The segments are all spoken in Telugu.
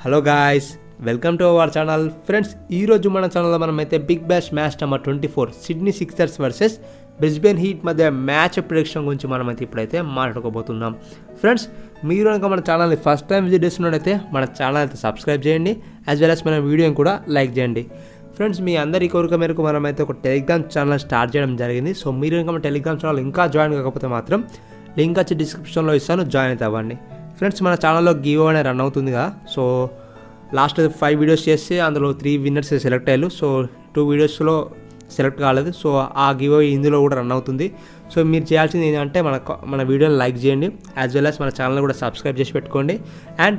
hello guys welcome to our channel friends ఈరోజు మన ఛానల్లో మనం అయితే big bash match number twenty four Sydney Sixers versus Brisbane Heat మధ్య మ్యాచ్ ప్రిడిక్షన్ గురించి మనం అయితే ఇప్పుడైతే మాట్లాడుకోబోతున్నాం ఫ్రెండ్స్ మీరు కనుక మన ఛానల్ని ఫస్ట్ టైం విజిట్ చేస్తున్నట్టయితే మన ఛానల్ అయితే సబ్స్క్రైబ్ చేయండి యాజ్ వెల్ యాజ్ మన వీడియోని కూడా లైక్ చేయండి ఫ్రెండ్స్ మీ అందరి కోరిక మేరకు మనం అయితే ఒక టెలిగ్రామ్ ఛానల్ స్టార్ట్ చేయడం జరిగింది సో మీరు కనుక మన టెలిగ్రామ్ ఛానల్ ఇంకా జాయిన్ కాకపోతే మాత్రం లింక్ వచ్చి డిస్క్రిప్షన్లో ఇస్తాను జాయిన్ అయితే అవ్వండి ఫ్రెండ్స్ మన ఛానల్లో గివ్ అనే రన్ అవుతుందిగా సో లాస్ట్ ఫైవ్ వీడియోస్ చేస్తే అందులో త్రీ విన్నర్స్ సెలెక్ట్ అయ్యారు సో టూ వీడియోస్లో సెలెక్ట్ కాలేదు సో ఆ గివ్ ఇందులో కూడా రన్ అవుతుంది సో మీరు చేయాల్సింది ఏంటంటే మన మన వీడియోని లైక్ చేయండి యాజ్ వెల్ యాజ్ మన ఛానల్ కూడా సబ్స్క్రైబ్ చేసి పెట్టుకోండి అండ్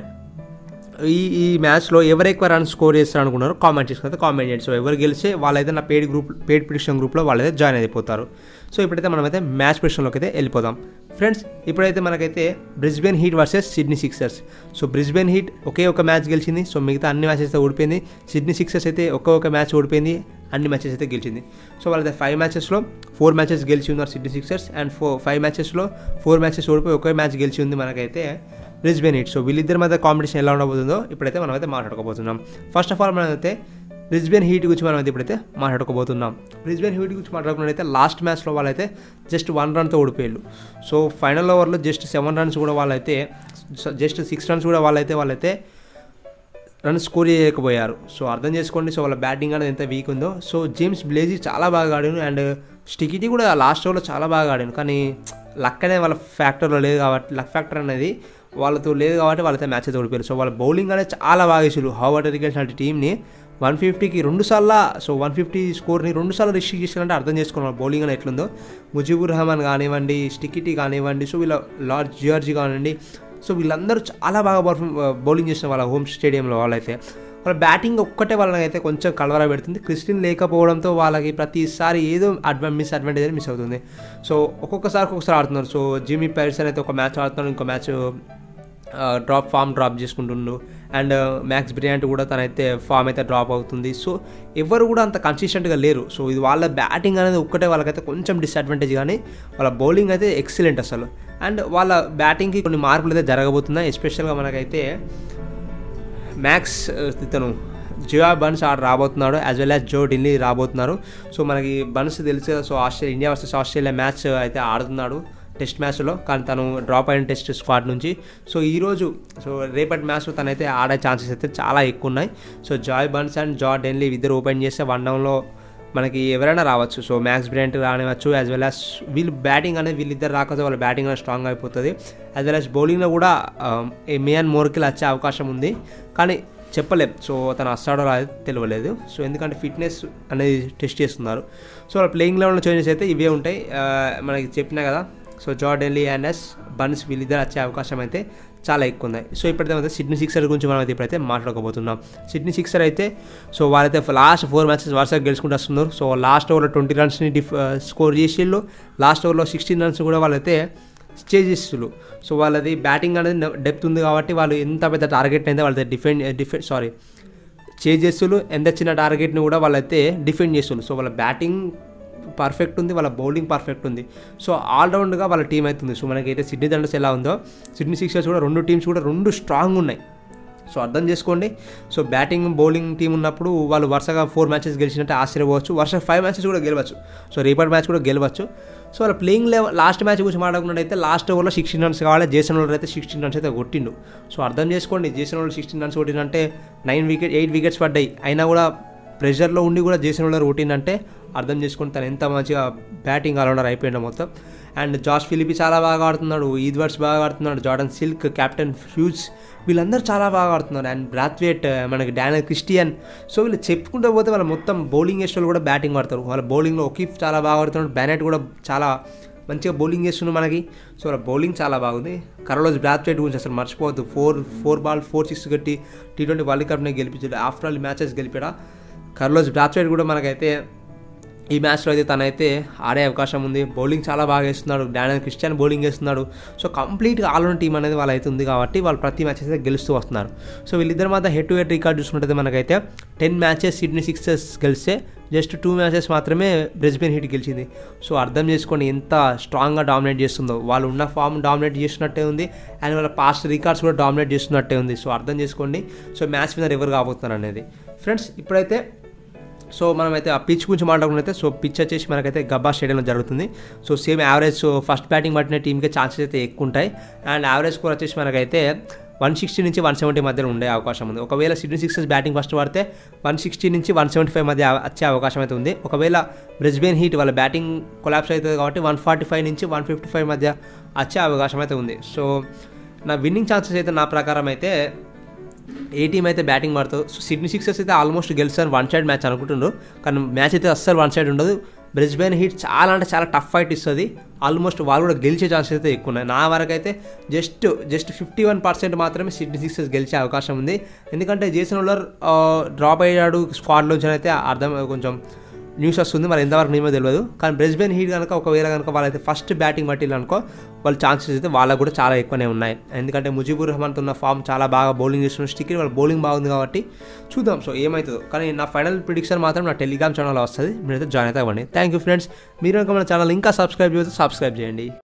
ఈ ఈ మ్యాచ్లో ఎవరు ఎక్కువ రన్ స్కోర్ చేస్తారు అనుకున్నారో కామెంట్ చేసుకుంటే కామెంట్ చేయండి సో ఎవరు గెలిస్తే వాళ్ళైతే నా పేడ్ గ్రూప్ పేడ్ ప్రిడిక్షన్ గ్రూప్లో వాళ్ళైతే జాయిన్ అయిపోతారు సో ఇప్పుడైతే మనమైతే మ్యాచ్ ప్రిడిక్షన్లోకి అయితే వెళ్ళిపోదాం ఫ్రెండ్స్ ఇప్పుడైతే మనకైతే Brisbane Heat versus Sydney Sixers so Brisbane Heat ఒకే ఒక మ్యాచ్ గెలిచింది సో మిగతా అన్ని మ్యాచెస్ అయితే ఓడిపోయింది సిడ్నీ సిక్సర్స్ అయితే ఒకే ఒక మ్యాచ్ ఓడిపోయింది అన్ని మ్యాచెస్ అయితే గెలిచింది సో వాళ్ళైతే ఫైవ్ మ్యాచెస్లో ఫోర్ మ్యాచెస్ గెలిచి ఉన్నారు Sydney Sixers and four five మ్యాచెస్లో ఫోర్ మ్యాచెస్ ఓడిపోయి ఒకే మ్యాచ్ గెలిచి ఉంది మనకైతే బ్రిస్బెన్ హీట్ సో వీళ్ళిద్దరి మధ్య కాంపిటీషన్ ఎలా ఉండబోతుందో ఇప్పుడైతే మనం అయితే మాట్లాడుకోబోతున్నాం ఫస్ట్ ఆఫ్ ఆల్ మనం అయితే బ్రిస్బెన్ హీట్ గురించి మనం అయితే ఇప్పుడైతే మాట్లాడుకోబోతున్నాం బ్రిస్బెన్ హీట్ గురించి మాట్లాడుకున్నట్టయితే లాస్ట్ మ్యాచ్లో వాళ్ళైతే జస్ట్ వన్ రన్తో ఓడిపోయారు సో ఫైనల్ ఓవర్లో జస్ట్ సెవెన్ రన్స్ కూడా వాళ్ళైతే జస్ట్ సిక్స్ రన్స్ కూడా వాళ్ళైతే వాళ్ళైతే రన్ స్కోర్ చేయలేకపోయారు సో అర్థం చేసుకోండి సో వాళ్ళ బ్యాటింగ్ అనేది ఎంత వీక్ ఉందో సో జేమ్స్ బ్లేజీ చాలా బాగా ఆడాను అండ్ స్టికిటీ కూడా లాస్ట్ ఓవర్లో చాలా బాగా ఆడాను కానీ లక్ అనేది వాళ్ళ ఫ్యాక్టర్లో లేదు కాబట్టి లక్ ఫ్యాక్టర్ అనేది వాళ్ళతో లేదు కాబట్టి వాళ్ళతో మ్యాచ్ అయితే ఓడిపోయారు సో వాళ్ళ బౌలింగ్ అనేది చాలా బాగా వేసారు హౌవర్ ఎరిగేషన్ లాంటి టీంని వన్ ఫిఫ్టీకి రెండు సార్లు సో వన్ ఫిఫ్టీ స్కోర్ని రెండు సార్లు రిస్ట్రిక్ట్ చేశారంటే అర్థం చేసుకున్నారు బౌలింగ్ అనేది ఎట్లుందో ముజిబుర్ రహమాన్ కానివ్వండి స్టికిటీ కానివ్వండి సో వీళ్ళ లార్డ్ జియార్జీ కానివ్వండి సో వీళ్ళందరూ చాలా బాగా పర్ఫామ్ బౌలింగ్ చేసిన వాళ్ళ హోమ్ స్టేడియంలో వాళ్ళైతే వాళ్ళ బ్యాటింగ్ ఒక్కటే వాళ్ళకైతే కొంచెం కలవర పెడుతుంది క్రిస్టిన్ లేకపోవడంతో వాళ్ళకి ప్రతిసారి ఏదో అడ్వా మిస్ అడ్వాంటేజ్ మిస్ అవుతుంది సో ఒక్కొక్కసారి ఒక్కొక్కసారి ఆడుతున్నారు సో జిమ్మీ పైర్సన్ అయితే ఒక మ్యాచ్ ఆడుతున్నాడు ఇంకో మ్యాచ్ డ్రాప్ ఫామ్ డ్రాప్ చేసుకుంటుండు అండ్ మ్యాక్స్ బ్రియాంట్ కూడా తనైతే ఫామ్ అయితే డ్రాప్ అవుతుంది సో ఎవరు కూడా అంత కన్సిస్టెంట్గా లేరు సో ఇది వాళ్ళ బ్యాటింగ్ అనేది ఒక్కటే వాళ్ళకైతే కొంచెం డిసడ్వాంటేజ్ కానీ వాళ్ళ బౌలింగ్ అయితే ఎక్సలెంట్ అసలు అండ్ వాళ్ళ బ్యాటింగ్కి కొన్ని మార్పులు అయితే జరగబోతున్నాయి ఎస్పెషల్గా మనకైతే మ్యాక్స్ ఇతను జియా బన్స్ ఆడ రాబోతున్నాడు as well as Joe Denly రాబోతున్నారు సో మనకి బన్స్ తెలుసు so Australia India versus Australia match అయితే ఆడుతున్నాడు టెస్ట్ మ్యాచ్లో కానీ తను డ్రాప్ అయిన టెస్ట్ స్క్వాడ్ నుంచి సో ఈరోజు సో రేపటి మ్యాచ్లో తనైతే ఆడే ఛాన్సెస్ అయితే చాలా ఎక్కువ ఉన్నాయి సో జాయ్ బన్స్ అండ్ జా డెన్లీ ఇద్దరు ఓపెన్ చేస్తే వన్ డౌన్లో మనకి ఎవరైనా రావచ్చు సో మ్యాక్స్ బ్రెంట్ రానివచ్చు యాజ్ వెల్ యాజ్ వీళ్ళు బ్యాటింగ్ అనేది వీళ్ళిద్దరు రాకపోతే వాళ్ళ బ్యాటింగ్ అనేది స్ట్రాంగ్ అయిపోతుంది యాజ్ వెల్ యాజ్ బౌలింగ్లో కూడా మియాన్ మోర్కిల్ వచ్చే అవకాశం ఉంది కానీ చెప్పలేం సో తను వస్తాడో రాదు తెలియలేదు సో ఎందుకంటే ఫిట్నెస్ అనేది టెస్ట్ చేస్తున్నారు సో వాళ్ళ ప్లేయింగ్ లెవెల్లో చేంజెస్ అయితే ఇవే ఉంటాయి మనకి చెప్పినా కదా సో జార్డెల్లీ అండ్ ఎస్ బన్స్ వీళ్ళిద్దరు వచ్చే అవకాశం అయితే చాలా ఎక్కువ ఉన్నాయి సో ఇప్పుడైతే సిడ్నీ సిక్సర్ గురించి మనం అయితే ఇప్పుడైతే మాట్లాడుకోబోతున్నాం సిడ్నీ సిక్సర్ అయితే సో వాళ్ళైతే లాస్ట్ ఫోర్ మ్యాచెస్ వరుసగా గెలుచుకుంటూ వస్తున్నారు సో లాస్ట్ ఓవర్లో ట్వంటీ రన్స్ని డిఫ్ స్కోర్ చేసిళ్ళు లాస్ట్ ఓవర్లో సిక్స్టీన్ రన్స్ కూడా వాళ్ళైతే చేసిస్తులు సో వాళ్ళది బ్యాటింగ్ అనేది డెప్త్ ఉంది కాబట్టి వాళ్ళు ఎంత పెద్ద టార్గెట్ అయితే వాళ్ళైతే డిఫెండ్ డిఫెండ్ సారీ చేసేస్తులు ఎంత చిన్న టార్గెట్ని కూడా వాళ్ళైతే డిఫెండ్ చేస్తున్నారు సో వాళ్ళ బ్యాటింగ్ పర్ఫెక్ట్ ఉంది వాళ్ళ బౌలింగ్ పర్ఫెక్ట్ ఉంది సో ఆల్రౌండ్గా వాళ్ళ టీం అవుతుంది సో మనకైతే సిడ్నీ థండర్స్ ఎలా ఉందో సిడ్నీ సిక్సర్స్ కూడా రెండు టీమ్స్ కూడా రెండు స్ట్రాంగ్ ఉన్నాయి సో అర్థం చేసుకోండి సో బ్యాటింగ్ బౌలింగ్ టీం ఉన్నప్పుడు వాళ్ళు వరుసగా ఫోర్ మ్యాచెస్ గెలిచినట్టే ఆశ్చర్యపోవచ్చు వరుస ఫైవ్ మ్యాచెస్ కూడా గెలవచ్చు సో రేపటి మ్యాచ్ కూడా గెలవచ్చు సో వాళ్ళ ప్లేయింగ్ లెవెల్ లాస్ట్ మ్యాచ్ గురించి మాట్లాడుకున్నట్టయితే లాస్ట్ ఓవర్లో సిక్స్టీన్ రన్స్ కావాలి జేసన్ ఓవర్ అయితే సిక్స్టీన్ రన్స్ అయితే కొట్టిండు సో అర్థం చేసుకోండి జేసన్ ఓవర్ సిక్స్టీన్ రన్స్ కొట్టిందంటే నైన్ వికెట్ ఎయిట్ వికెట్స్ పడ్డాయి అయినా కూడా ప్రెషర్లో ఉండి కూడా జేసన్ ఓవర్ కొట్టిందంటే అర్థం చేసుకుని తను ఎంత మంచిగా బ్యాటింగ్ ఆల్రౌండర్ అయిపోయిండు మొత్తం అండ్ జాస్ ఫిలిపి చాలా బాగా ఆడుతున్నాడు ఈద్వర్డ్స్ బాగా ఆడుతున్నాడు జార్డన్ సిల్క్ కెప్టెన్ ఫ్యూజ్ వీళ్ళందరూ చాలా బాగా ఆడుతున్నారు అండ్ బ్రాత్వేట్ మనకి డానియల్ క్రిస్టియన్ సో వీళ్ళు చెప్పుకుంటూ పోతే వాళ్ళ మొత్తం బౌలింగ్ వేసే కూడా బ్యాటింగ్ ఆడతారు వాళ్ళ బౌలింగ్లో ఒకీఫ్ చాలా బాగా ఆడుతున్నాడు బ్యానెట్ కూడా చాలా మంచిగా బౌలింగ్ చేస్తున్నాడు మనకి సో వాళ్ళ బౌలింగ్ చాలా బాగుంది కరోలోజ్ బ్రాత్వేట్ గురించి అసలు మర్చిపోవద్దు four four ball four six కట్టి టీ ట్వంటీ వరల్డ్ కప్ని గెలిపించాడు ఆఫ్టర్ ఆల్ మ్యాచెస్ గెలిపాడా కర్లోజ్ బ్రాత్వేట్ కూడా మనకైతే ఈ మ్యాచ్లో అయితే తనైతే ఆడే అవకాశం ఉంది బౌలింగ్ చాలా బాగా వేస్తున్నాడు డానియల్ క్రిస్టియన్ బౌలింగ్ వేస్తున్నాడు సో కంప్లీట్గా ఆల్రౌండ్ టీం అనేది వాళ్ళు అయితే ఉంది కాబట్టి వాళ్ళు ప్రతి మ్యాచ్ అయితే గెలుస్తూ వస్తున్నారు సో వీళ్ళిద్దరి మధ్య హెడ్ టు హెడ్ రికార్డ్ చూసుకుంటే మనకైతే టెన్ మ్యాచెస్ సిడ్నీ సిక్సర్స్ గెలిస్తే జస్ట్ టూ మ్యాచెస్ మాత్రమే బ్రెస్బెన్ హిట్ గెలిచింది సో అర్థం చేసుకోండి ఎంత స్ట్రాంగ్గా డామినేట్ చేస్తుందో వాళ్ళు ఉన్న ఫామ్ డామినేట్ చేస్తున్నట్టే ఉంది అండ్ వాళ్ళ పాస్ట్ రికార్డ్స్ కూడా డామినేట్ చేస్తున్నట్టే ఉంది సో అర్థం చేసుకోండి సో మ్యాచ్ విన్నర్ ఎవరు కాబోతున్నారు అనేది ఫ్రెండ్స్ ఇప్పుడైతే సో మనమైతే ఆ పిచ్ గురించి మాట్లాడుకున్నైతే సో పిచ్ వచ్చేసి మనకైతే గబ్బా స్టేడియంలో జరుగుతుంది so same average so first batting పట్టిన టీంకే ఛాన్సెస్ అయితే ఎక్కువ ఉంటాయి అండ్ యావరేజ్ స్కోర్ వచ్చేసి మనకైతే వన్ సిక్స్టీ నుంచి వన్ సెవెంటీ మధ్యలో ఉండే అవకాశం ఉంది ఒకవేళ సిడ్నీ సిక్సెస్ బ్యాటింగ్ ఫస్ట్ పడితే వన్ సిక్స్టీ నుంచి వన్ సెవెంటీ ఫైవ్ మధ్య వచ్చే అవకాశం అయితే ఉంది ఒకవేళ బ్రెస్బెన్ హీట్ వాళ్ళ బ్యాటింగ్ కొలాప్స్ అవుతుంది కాబట్టి వన్ ఫార్టీ ఫైవ్ నుంచి వన్ ఫిఫ్టీ ఫైవ్ మధ్య వచ్చే అవకాశం అయితే ఉంది సో నా విన్నింగ్ ఛాన్సెస్ అయితే నా ప్రకారం అయితే ఏ టీం అయితే బ్యాటింగ్ పడుతుందో సో సిడ్నీ సిక్సర్స్ అయితే ఆల్మోస్ట్ గెలిచారు వన్ సైడ్ మ్యాచ్ అనుకుంటున్నారు కానీ మ్యాచ్ అయితే అస్సలు వన్ సైడ్ ఉండదు బ్రిస్బెన్ హీట్ చాలా అంటే చాలా టఫ్ ఫైట్ ఇస్తుంది ఆల్మోస్ట్ వాళ్ళు కూడా గెలిచే ఛాన్సెస్ అయితే ఎక్కువ ఉన్నాయి నా వరకు అయితే just just fifty one percent మాత్రమే సిడ్నీ సిక్సర్స్ గెలిచే అవకాశం ఉంది ఎందుకంటే జేసన్ ఉల్లర్ డ్రాప్ అయ్యాడు స్క్వాడ్లోంచి అయితే అర్థం కొంచెం న్యూస్ వస్తుంది మరి ఎంతవరకు నేమో తెలియదు కానీ బ్రెస్బెన్ హీట్ కనుక ఒకవేళ కనుక వాళ్ళైతే ఫస్ట్ బ్యాటింగ్ పట్టిల్లు అనుకో వాళ్ళ ఛాన్సెస్ అయితే వాళ్ళకు కూడా చాలా ఎక్కువనే ఉన్నాయి ఎందుకంటే ముజీబుర్ రహమాన్తో ఉన్న ఫామ్ చాలా బాగా బౌలింగ్ చేస్తున్న స్టిక్కర్ వాళ్ళ బౌలింగ్ బాగుంది కాబట్టి చూద్దాం సో ఏమవుతుందో కానీ నా ఫైనల్ ప్రిడిక్షన్ మాత్రం నా టెలిగ్రామ్ ఛానల్ వస్తుంది మీరైతే జాయిన్ అయితే అవ్వండి థ్యాంక్ యూ ఫ్రెండ్స్ మీరు కనుక మన ఛానల్ ఇంకా సబ్స్క్రైబ్ చేస్తే సబ్స్క్రైబ్ చేయండి